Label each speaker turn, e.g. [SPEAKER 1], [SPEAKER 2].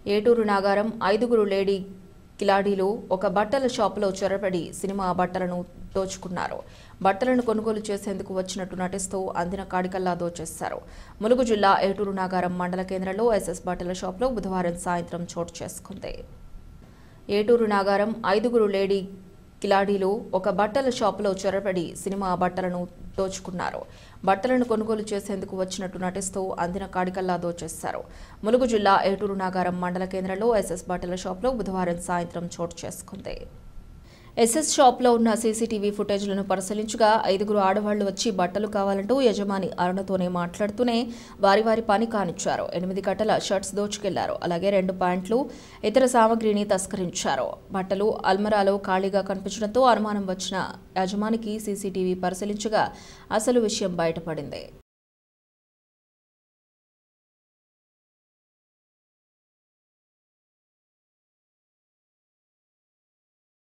[SPEAKER 1] ఏటూరు నాగారం ఐదుగురు లేడీ కిలాడీలు ఒక బట్టల షాపులో చొరబడి సినిమా బట్టలను దోచుకున్నారు బట్టలను కొనుగోలు చేసేందుకు వచ్చినట్టు నటిస్తూ అందిన కాడికల్లా దోచేశారు ములుగు జిల్లా ఏటూరు నాగారం మండల కేంద్రంలో ఎస్ఎస్ బట్టల షాపులో బుధవారం సాయంత్రం చోటు చేసుకుంది ఏటూరు నాగారం ఐదుగురు లేడీ కిలాడీలు ఒక బట్టల షాపులో చొరబడి సినిమా బట్టలను దోచుకున్నారు బట్టలను కొనుగోలు చేసేందుకు వచ్చినట్టు నటిస్తూ అందిన కాడికల్లా దోచేశారు ములుగు జిల్లా ఏటూరు నాగారం మండల కేంద్రంలో ఎస్ఎస్ బట్టల షాపులో బుధవారం సాయంత్రం చోటు చేసుకుంది ఎస్ఎస్ షాప్లో ఉన్న సీసీటీవీ ఫుటేజ్లను పరిశీలించగా ఐదుగురు ఆడవాళ్లు వచ్చి బట్టలు కావాలంటూ యజమాని అరుణతోనే మాట్లాడుతూనే వారి వారి పని కానిచ్చారు ఎనిమిది గంటల షర్ట్స్ దోచుకెళ్లారు అలాగే రెండు ప్యాంట్లు ఇతర సామగ్రిని తస్కరించారు బట్టలు అల్మరాలో ఖాళీగా కనిపించడంతో అనుమానం వచ్చిన యజమానికి సీసీటీవీ పరిశీలించగా అసలు విషయం బయటపడింది